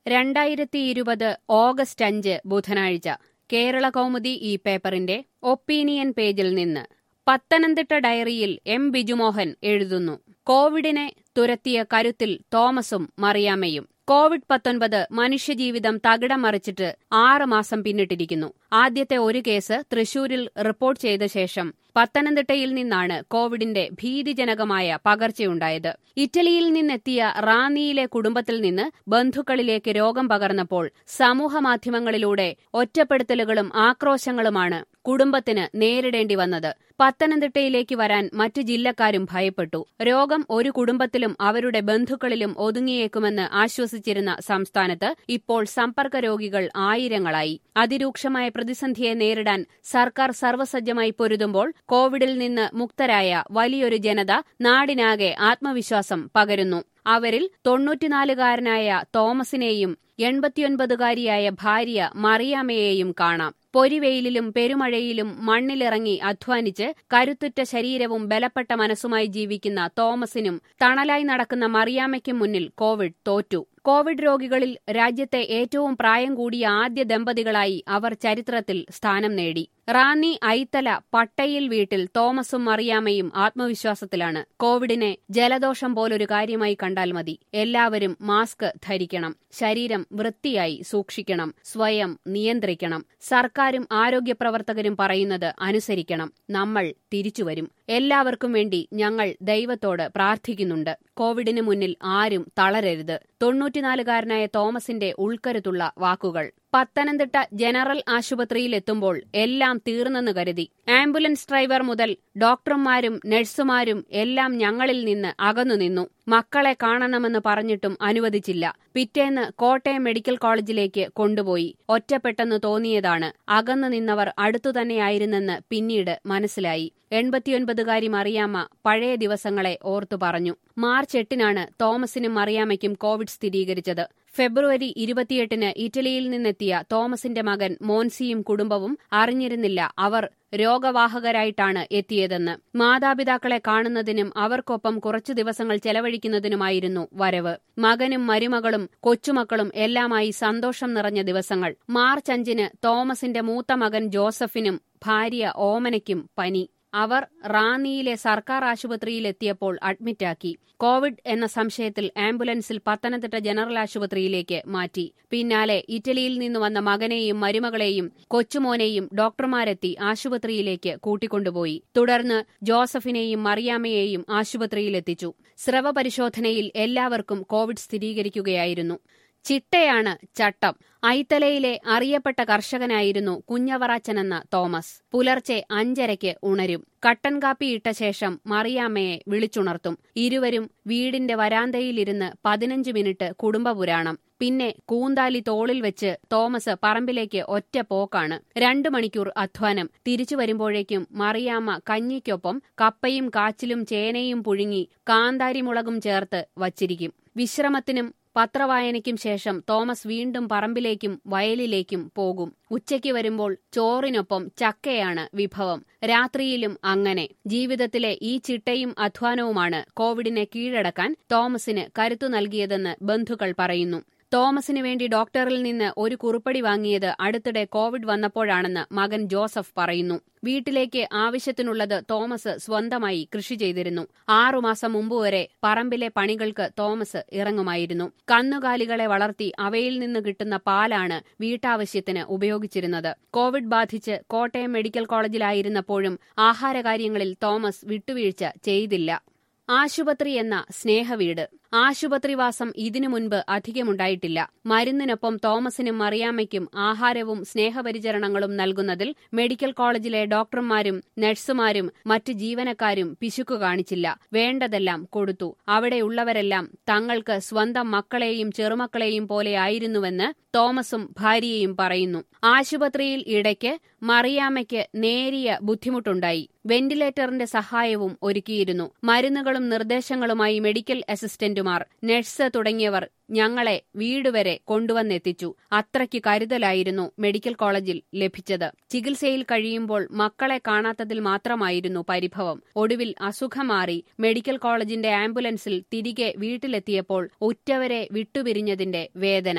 രണ്ടായിരത്തി ഇരുപത് ഓഗസ്റ്റ് അഞ്ച് ബുധനാഴ്ച കേരള കൗമുദി ഈ പേപ്പറിന്റെ ഒപ്പീനിയൻ പേജിൽ നിന്ന് പത്തനംതിട്ട ഡയറിയിൽ എം ബിജുമോഹൻ എഴുതുന്നു കോവിഡിനെ തുരത്തിയ കരുത്തിൽ തോമസും മറിയാമ്മയും കോവിഡ് പത്തൊൻപത് മനുഷ്യജീവിതം തകിടം മറിച്ചിട്ട് ആറ് മാസം പിന്നിട്ടിരിക്കുന്നു ആദ്യത്തെ ഒരു കേസ് തൃശൂരിൽ റിപ്പോർട്ട് ചെയ്ത ശേഷം പത്തനംതിട്ടയിൽ നിന്നാണ് കോവിഡിന്റെ ഭീതിജനകമായ പകർച്ചയുണ്ടായത് ഇറ്റലിയിൽ നിന്നെത്തിയ റാന്നിയിലെ കുടുംബത്തിൽ നിന്ന് ബന്ധുക്കളിലേക്ക് രോഗം പകർന്നപ്പോൾ സമൂഹമാധ്യമങ്ങളിലൂടെ ഒറ്റപ്പെടുത്തലുകളും ആക്രോശങ്ങളുമാണ് കുടുംബത്തിന് നേരിടേണ്ടി വന്നത് പത്തനംതിട്ടയിലേക്ക് വരാൻ മറ്റു ജില്ലക്കാരും ഭയപ്പെട്ടു രോഗം ഒരു കുടുംബത്തിലും അവരുടെ ബന്ധുക്കളിലും ഒതുങ്ങിയേക്കുമെന്ന് ആശ്വസിച്ചിരുന്ന സംസ്ഥാനത്ത് ഇപ്പോൾ സമ്പർക്ക രോഗികൾ ആയിരങ്ങളായി അതിരൂക്ഷമായ പ്രതിസന്ധിയെ നേരിടാൻ സർക്കാർ സർവ്വസജ്ജമായി പൊരുതുമ്പോൾ കോവിഡിൽ നിന്ന് മുക്തരായ വലിയൊരു ജനത നാടിനാകെ ആത്മവിശ്വാസം പകരുന്നു അവരിൽ തൊണ്ണൂറ്റിനാലുകാരനായ തോമസിനെയും എൺപത്തിയൊൻപതുകാരിയായ ഭാര്യ മറിയാമ്മയെയും കാണാം പൊരിവെയിലിലും പെരുമഴയിലും മണ്ണിലിറങ്ങി അധ്വാനിച്ച് കരുത്തുറ്റ ശരീരവും ബലപ്പെട്ട മനസ്സുമായി ജീവിക്കുന്ന തോമസിനും തണലായി നടക്കുന്ന മറിയാമ്മയ്ക്കും മുന്നിൽ കോവിഡ് തോറ്റു കോവിഡ് രോഗികളിൽ രാജ്യത്തെ ഏറ്റവും പ്രായം കൂടിയ ആദ്യ ദമ്പതികളായി അവർ ചരിത്രത്തിൽ സ്ഥാനം നേടി റാന്നി ഐത്തല പട്ടയിൽ വീട്ടിൽ തോമസും മറിയാമ്മയും ആത്മവിശ്വാസത്തിലാണ് കോവിഡിനെ ജലദോഷം പോലൊരു കാര്യമായി കണ്ടാൽ മതി എല്ലാവരും മാസ്ക് ധരിക്കണം ശരീരം വൃത്തിയായി സൂക്ഷിക്കണം സ്വയം നിയന്ത്രിക്കണം സർക്കാരും ആരോഗ്യ പ്രവർത്തകരും പറയുന്നത് അനുസരിക്കണം നമ്മൾ തിരിച്ചുവരും എല്ലാവർക്കും വേണ്ടി ഞങ്ങൾ ദൈവത്തോട് പ്രാർത്ഥിക്കുന്നുണ്ട് കോവിഡിന് മുന്നിൽ ആരും തളരരുത് തൊണ്ണൂറ്റിനാലുകാരനായ തോമസിന്റെ ഉൾക്കരുത്തുള്ള വാക്കുകൾ പത്തനംതിട്ട ജനറൽ ആശുപത്രിയിൽ എത്തുമ്പോൾ എല്ലാം തീർന്നെന്ന് കരുതി ആംബുലൻസ് ഡ്രൈവർ മുതൽ ഡോക്ടർമാരും നഴ്സുമാരും എല്ലാം ഞങ്ങളിൽ നിന്ന് അകന്നുനിന്നു മക്കളെ കാണണമെന്ന് പറഞ്ഞിട്ടും അനുവദിച്ചില്ല പിറ്റേന്ന് കോട്ടയം മെഡിക്കൽ കോളേജിലേക്ക് കൊണ്ടുപോയി ഒറ്റപ്പെട്ടെന്ന് തോന്നിയതാണ് അകന്നു നിന്നവർ അടുത്തുതന്നെയായിരുന്നെന്ന് പിന്നീട് മനസ്സിലായി എൺപത്തിയൊൻപതുകാരി മറിയാമ്മ പഴയ ദിവസങ്ങളെ ഓർത്തു പറഞ്ഞു മാർച്ച് എട്ടിനാണ് തോമസിനും മറിയാമ്മയ്ക്കും കോവിഡ് സ്ഥിരീകരിച്ചത് ഫെബ്രുവരി ഇരുപത്തിയെട്ടിന് ഇറ്റലിയിൽ നിന്നെത്തിയ തോമസിന്റെ മകൻ മോൻസിയും കുടുംബവും അറിഞ്ഞിരുന്നില്ല അവർ രോഗവാഹകരായിട്ടാണ് എത്തിയതെന്ന് മാതാപിതാക്കളെ കാണുന്നതിനും അവർക്കൊപ്പം കുറച്ചു ദിവസങ്ങൾ ചെലവഴിക്കുന്നതിനുമായിരുന്നു വരവ് മകനും മരുമകളും കൊച്ചുമക്കളും എല്ലാമായി സന്തോഷം നിറഞ്ഞ ദിവസങ്ങൾ മാർച്ച് അഞ്ചിന് തോമസിന്റെ മൂത്ത മകൻ ജോസഫിനും ഭാര്യ ഓമനയ്ക്കും പനി അവർ റാന്നിയിലെ സർക്കാർ ആശുപത്രിയിലെത്തിയപ്പോൾ അഡ്മിറ്റാക്കി കോവിഡ് എന്ന സംശയത്തിൽ ആംബുലൻസിൽ പത്തനംതിട്ട ജനറൽ ആശുപത്രിയിലേക്ക് മാറ്റി പിന്നാലെ ഇറ്റലിയിൽ നിന്ന് വന്ന മകനെയും മരുമകളെയും കൊച്ചുമോനെയും ഡോക്ടർമാരെത്തി ആശുപത്രിയിലേക്ക് കൂട്ടിക്കൊണ്ടുപോയി തുടർന്ന് ജോസഫിനെയും മറിയാമ്മയെയും ആശുപത്രിയിലെത്തിച്ചു സ്രവ പരിശോധനയിൽ എല്ലാവർക്കും കോവിഡ് സ്ഥിരീകരിക്കുകയായിരുന്നു ചിട്ടയാണ് ചട്ടം ഐത്തലയിലെ അറിയപ്പെട്ട കർഷകനായിരുന്നു കുഞ്ഞവറാച്ചനെന്ന തോമസ് പുലർച്ചെ അഞ്ചരയ്ക്ക് ഉണരും കട്ടൻ കാപ്പി ഇട്ട ശേഷം മറിയാമ്മയെ വിളിച്ചുണർത്തും ഇരുവരും വീടിന്റെ വരാന്തയിലിരുന്ന് പതിനഞ്ച് മിനിറ്റ് കുടുംബപുരാണം പിന്നെ കൂന്താലി തോളിൽ വെച്ച് തോമസ് പറമ്പിലേക്ക് ഒറ്റ പോക്കാണ് രണ്ടു മണിക്കൂർ അധ്വാനം തിരിച്ചു വരുമ്പോഴേക്കും മറിയാമ്മ കഞ്ഞിക്കൊപ്പം കപ്പയും കാച്ചിലും ചേനയും പുഴുങ്ങി കാന്താരിമുളകും ചേർത്ത് വച്ചിരിക്കും വിശ്രമത്തിനും പത്രവായനയ്ക്കും ശേഷം തോമസ് വീണ്ടും പറമ്പിലേക്കും വയലിലേക്കും പോകും ഉച്ചയ്ക്ക് വരുമ്പോൾ ചോറിനൊപ്പം ചക്കയാണ് വിഭവം രാത്രിയിലും അങ്ങനെ ജീവിതത്തിലെ ഈ ചിട്ടയും അധ്വാനവുമാണ് കോവിഡിനെ കീഴടക്കാൻ തോമസിന് കരുത്തു നൽകിയതെന്ന് ബന്ധുക്കൾ പറയുന്നു തോമസിന് വേണ്ടി ഡോക്ടറിൽ നിന്ന് ഒരു കുറിപ്പടി വാങ്ങിയത് അടുത്തിടെ കോവിഡ് വന്നപ്പോഴാണെന്ന് മകൻ ജോസഫ് പറയുന്നു വീട്ടിലേക്ക് ആവശ്യത്തിനുള്ളത് തോമസ് സ്വന്തമായി കൃഷി ചെയ്തിരുന്നു ആറുമാസം മുമ്പ് വരെ പറമ്പിലെ പണികൾക്ക് തോമസ് ഇറങ്ങുമായിരുന്നു കന്നുകാലികളെ വളർത്തി അവയിൽ നിന്ന് കിട്ടുന്ന പാലാണ് വീട്ടാവശ്യത്തിന് ഉപയോഗിച്ചിരുന്നത് കോവിഡ് ബാധിച്ച് കോട്ടയം മെഡിക്കൽ കോളേജിലായിരുന്നപ്പോഴും ആഹാരകാര്യങ്ങളിൽ തോമസ് വിട്ടുവീഴ്ച ചെയ്തില്ല ആശുപത്രി എന്ന സ്നേഹവീട് ആശുപത്രിവാസം ഇതിനു മുൻപ് അധികമുണ്ടായിട്ടില്ല മരുന്നിനൊപ്പം തോമസിനും മറിയാമ്മയ്ക്കും ആഹാരവും സ്നേഹപരിചരണങ്ങളും നൽകുന്നതിൽ മെഡിക്കൽ കോളേജിലെ ഡോക്ടർമാരും നഴ്സുമാരും മറ്റ് ജീവനക്കാരും പിശുക്കു കാണിച്ചില്ല വേണ്ടതെല്ലാം കൊടുത്തു അവിടെയുള്ളവരെല്ലാം തങ്ങൾക്ക് സ്വന്തം മക്കളെയും ചെറുമക്കളെയും പോലെയായിരുന്നുവെന്ന് തോമസും ഭാര്യയും പറയുന്നു ആശുപത്രിയിൽ ഇടയ്ക്ക് മറിയാമ്മയ്ക്ക് നേരിയ ബുദ്ധിമുട്ടുണ്ടായി വെന്റിലേറ്ററിന്റെ സഹായവും ഒരുക്കിയിരുന്നു മരുന്നുകളും നിർദ്ദേശങ്ങളുമായി മെഡിക്കൽ അസിസ്റ്റന്റുമാർ നഴ്സ് തുടങ്ങിയവർ ഞങ്ങളെ വീടുവരെ കൊണ്ടുവന്നെത്തിച്ചു അത്രയ്ക്ക് കരുതലായിരുന്നു മെഡിക്കൽ കോളേജിൽ ലഭിച്ചത് ചികിത്സയിൽ കഴിയുമ്പോൾ മക്കളെ കാണാത്തതിൽ മാത്രമായിരുന്നു പരിഭവം ഒടുവിൽ അസുഖം മാറി മെഡിക്കൽ കോളേജിന്റെ ആംബുലൻസിൽ തിരികെ വീട്ടിലെത്തിയപ്പോൾ ഉറ്റവരെ വിട്ടുപിരിഞ്ഞതിന്റെ വേദന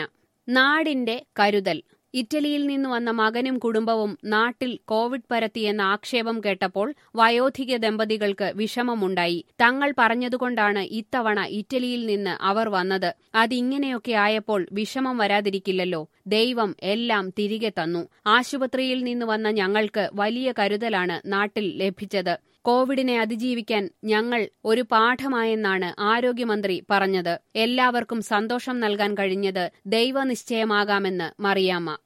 നാടിന്റെ കരുതൽ ഇറ്റലിയിൽ നിന്ന് വന്ന മകനും കുടുംബവും നാട്ടിൽ കോവിഡ് പരത്തിയെന്ന ആക്ഷേപം കേട്ടപ്പോൾ വയോധിക ദമ്പതികൾക്ക് വിഷമമുണ്ടായി തങ്ങൾ പറഞ്ഞതുകൊണ്ടാണ് ഇത്തവണ ഇറ്റലിയിൽ നിന്ന് അവർ വന്നത് അതിങ്ങനെയൊക്കെ ആയപ്പോൾ വിഷമം വരാതിരിക്കില്ലല്ലോ ദൈവം എല്ലാം തിരികെ തന്നു ആശുപത്രിയിൽ നിന്ന് വന്ന ഞങ്ങൾക്ക് വലിയ കരുതലാണ് നാട്ടിൽ ലഭിച്ചത് കോവിഡിനെ അതിജീവിക്കാൻ ഞങ്ങൾ ഒരു പാഠമായെന്നാണ് ആരോഗ്യമന്ത്രി പറഞ്ഞത് എല്ലാവർക്കും സന്തോഷം നൽകാൻ കഴിഞ്ഞത് ദൈവനിശ്ചയമാകാമെന്ന് മറിയാമ്മ